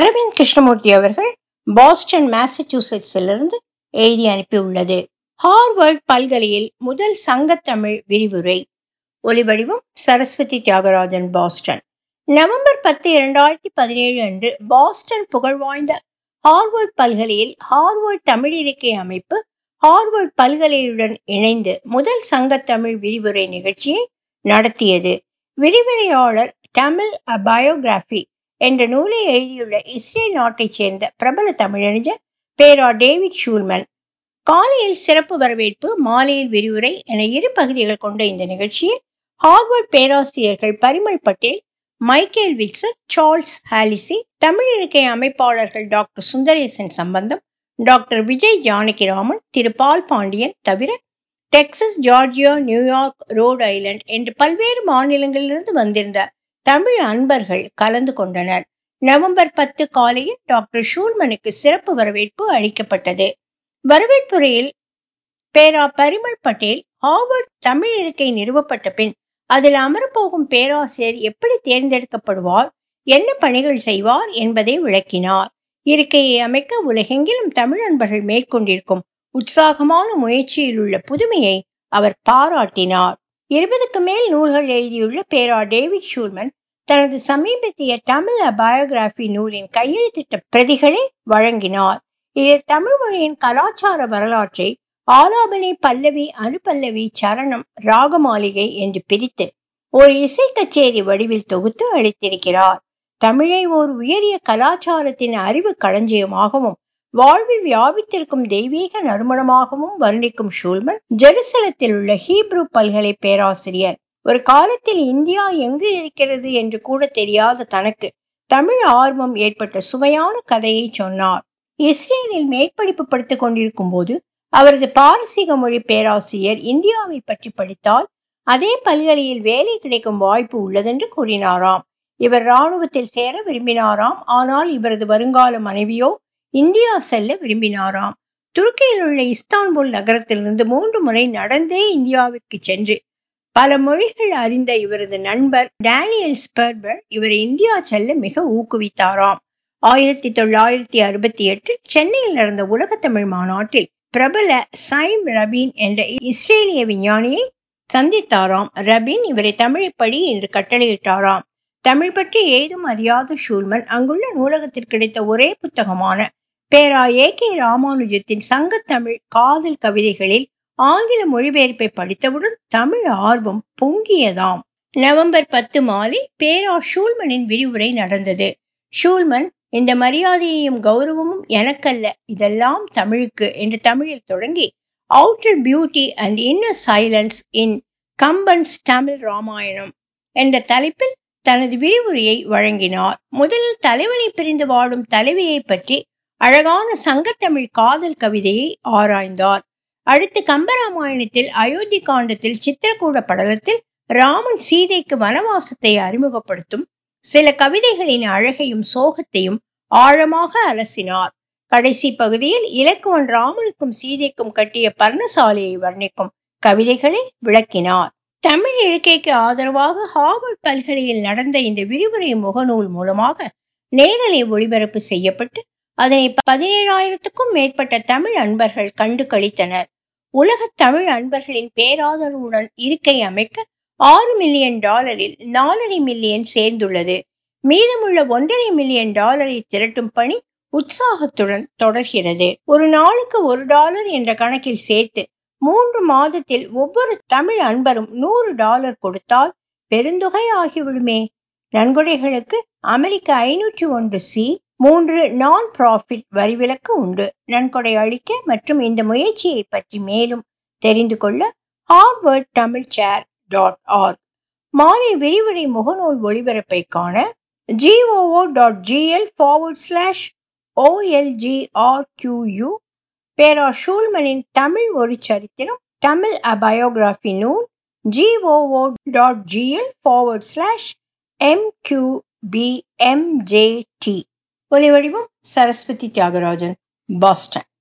அரவிந்த் கிருஷ்ணமூர்த்தி அவர்கள் பாஸ்டன் மாசச்சூசெட்ஸிலிருந்து எழுதி அனுப்பியுள்ளது ஹார்வர்ட் பல்கலையில் முதல் சங்கத்தமிழ் விரிவுரை ஒலிவடிவம் சரஸ்வதி தியாகராஜன் பாஸ்டன் நவம்பர் பத்து இரண்டாயிரத்தி பதினேழு அன்று பாஸ்டன் புகழ்வாய்ந்த ஹார்வர்ட் பல்கலையில் ஹார்வர்ட் தமிழ் இலக்கிய அமைப்பு ஹார்வர்ட் பல்கலையுடன் இணைந்து முதல் சங்கத்தமிழ் விரிவுரை நிகழ்ச்சியை நடத்தியது விரிவுரையாளர் தமிழ் அ பயோகிராபி என்ற நூலை எழுதியுள்ள இஸ்ரேல் நாட்டைச் சேர்ந்த பிரபல தமிழறிஞர் பேரா டேவிட் ஷூல்மன் காலையில் சிறப்பு வரவேற்பு மாலையில் விரிவுரை என இரு பகுதிகள் கொண்ட இந்த நிகழ்ச்சியில் ஹார்வர்ட் பேராசிரியர்கள் Parimal Patel Michael Wilson Charles Hallisey Tamil இருக்கை அமைப்பாளர்கள் டாக்டர் சுந்தரேசன் சம்பந்தம் டாக்டர் விஜய் ஜானகிராமன் திரு பால் பாண்டியன் தவிர Texas Georgia New York Rhode Island என்று பல்வேறு மாநிலங்களிலிருந்து வந்திருந்த தமிழ் அன்பர்கள் கலந்து கொண்டனர் நவம்பர் பத்து காலையில் டாக்டர் ஷூல்மனுக்கு சிறப்பு வரவேற்பு அளிக்கப்பட்டது வரவேற்புரையில் பேரா பரிமல் பட்டேல் ஹார்வர்ட் தமிழ் இருக்கை நிறுவப்பட்ட பின் அதில் அமரப்போகும் பேராசிரியர் எப்படி தேர்ந்தெடுக்கப்படுவார் என்ன பணிகள் செய்வார் என்பதை விளக்கினார் இருக்கையை அமைக்க உலகெங்கிலும் தமிழ் அன்பர்கள் மேற்கொண்டிருக்கும் உற்சாகமான முயற்சியில் உள்ள புதுமையை அவர் பாராட்டினார் இருபதுக்கு மேல் நூல்கள் எழுதியுள்ள பேரா டேவிட் ஷூல்மன் தனது சமீபத்திய தமிழ் பயோகிராபி நூலின் கையெழுத்திட்ட பிரதிகளை வழங்கினார் இதில் தமிழ் மொழியின் கலாச்சார வரலாற்றை ஆலாபனை பல்லவி அனுபல்லவி சரணம் ராகமாளிகை என்று பிரித்து ஒரு இசை கச்சேரி வடிவில் தொகுத்து அளித்திருக்கிறார் தமிழை ஒரு உயரிய கலாச்சாரத்தின் அறிவு களஞ்சியமாகவும் வாழ்வில் வியாபித்திருக்கும் தெய்வீக நறுமணமாகவும் வர்ணிக்கும் ஷூல்மன் ஜெருசலத்தில் உள்ள ஹீப்ரு பல்கலை பேராசிரியர் ஒரு காலத்தில் இந்தியா எங்கு இருக்கிறது என்று கூட தெரியாத தனக்கு தமிழ் ஆர்வம் ஏற்பட்ட சுவையான கதையை சொன்னார் இஸ்ரேலில் மேற்படிப்பு படித்துக் கொண்டிருக்கும் போது அவரது பாரசீக மொழி பேராசிரியர் இந்தியாவை பற்றி படித்தால் அதே பல்கலையில் வேலை கிடைக்கும் வாய்ப்பு உள்ளதென்று கூறினாராம் இவர் இராணுவத்தில் சேர விரும்பினாராம் ஆனால் இவரது வருங்கால மனைவியோ இந்தியா செல்ல விரும்பினாராம் துருக்கியில் உள்ள இஸ்தான்புல் நகரத்திலிருந்து மூன்று முறை நடந்தே இந்தியாவிற்கு சென்று பல மொழிகள் அறிந்த இவரது நண்பர் டேனியல் ஸ்பர்பர் இவரை இந்தியா செல்ல மிக ஊக்குவித்தாராம் ஆயிரத்தி தொள்ளாயிரத்தி அறுபத்தி எட்டில் சென்னையில் நடந்த உலக தமிழ் மாநாட்டில் பிரபல சைம் ரபீன் என்ற இஸ்ரேலிய விஞ்ஞானியை சந்தித்தாராம் ரபீன் இவரை தமிழை படி என்று கட்டளையிட்டாராம் தமிழ் பற்றி ஏதும் அறியாத ஷூல்மன் அங்குள்ள நூலகத்திற்கு கிடைத்த ஒரே புத்தகமான பேரா ஏ கே ராமானுஜத்தின் சங்கத்தமிழ் காதல் கவிதைகளில் ஆங்கில மொழிபெயர்ப்பை படித்தவுடன் தமிழ் ஆர்வம் பொங்கியதாம் நவம்பர் பத்து மாலை பேரா ஷூல்மனின் விரிவுரை நடந்தது ஷூல்மன் இந்த மரியாதையையும் கௌரவமும் எனக்கல்ல இதெல்லாம் தமிழுக்கு என்று தமிழில் தொடங்கி outer beauty and inner silence in Kamban's Tamil Ramayanam என்ற தலைப்பில் தனது விரிவுரையை வழங்கினார் முதலில் தலைவனை பிரிந்து வாடும் தலைவியை பற்றி அழகான சங்கத்தமிழ் காதல் கவிதையை ஆராய்ந்தார் அடுத்து கம்பராமாயணத்தில் அயோத்தி காண்டத்தில் சித்திரக்கூட படலத்தில் ராமன் சீதைக்கு வனவாசத்தை அறிமுகப்படுத்தும் சில கவிதைகளின் அழகையும் சோகத்தையும் ஆழமாக அலசினார் கடைசி பகுதியில் இலக்குவன் ராமனுக்கும் சீதைக்கும் கட்டிய பர்ணசாலையை வர்ணிக்கும் கவிதைகளை விளக்கினார் தமிழ் இருக்கைக்கு ஆதரவாக ஹார்வர்ட் பல்கலையில் நடந்த இந்த விரிவுரை முகநூல் மூலமாக நேரலை ஒளிபரப்பு செய்யப்பட்டு அதனை பதினேழாயிரத்துக்கும் மேற்பட்ட தமிழ் அன்பர்கள் கண்டு கழித்தனர் உலக தமிழ் அன்பர்களின் பேராதரவுடன் இருக்கை அமைக்க ஆறு மில்லியன் டாலரில் நாலரை மில்லியன் சேர்ந்துள்ளது மீதமுள்ள ஒன்றரை மில்லியன் டாலரை திரட்டும் பணி உற்சாகத்துடன் தொடர்கிறது ஒரு நாளுக்கு ஒரு டாலர் என்ற கணக்கில் சேர்த்து மூன்று மாதத்தில் ஒவ்வொரு தமிழ் அன்பரும் நூறு டாலர் கொடுத்தால் பெருந்தொகை ஆகிவிடுமே நன்கொடைகளுக்கு அமெரிக்க ஐநூற்றி ஒன்று சி மூன்று நான் ப்ராஃபிட் வரிவிலக்கு உண்டு நன்கொடை அளிக்க மற்றும் இந்த முயற்சியை பற்றி மேலும் தெரிந்து கொள்ள Harvard Tamil chair dot org மாலை விரிவுரை முகநூல் ஒளிபரப்பை காண GOO dot GL forward slash OLGRQU பேரா ஷூல்மனின் தமிழ் ஒரு சரித்திரம் தமிழ் அ பயோகிராபி நூல் GOO dot GL forward slash MQBMJD ஒலி வடிவம் சரஸ்வதி தியாகராஜன் பாஸ்டன்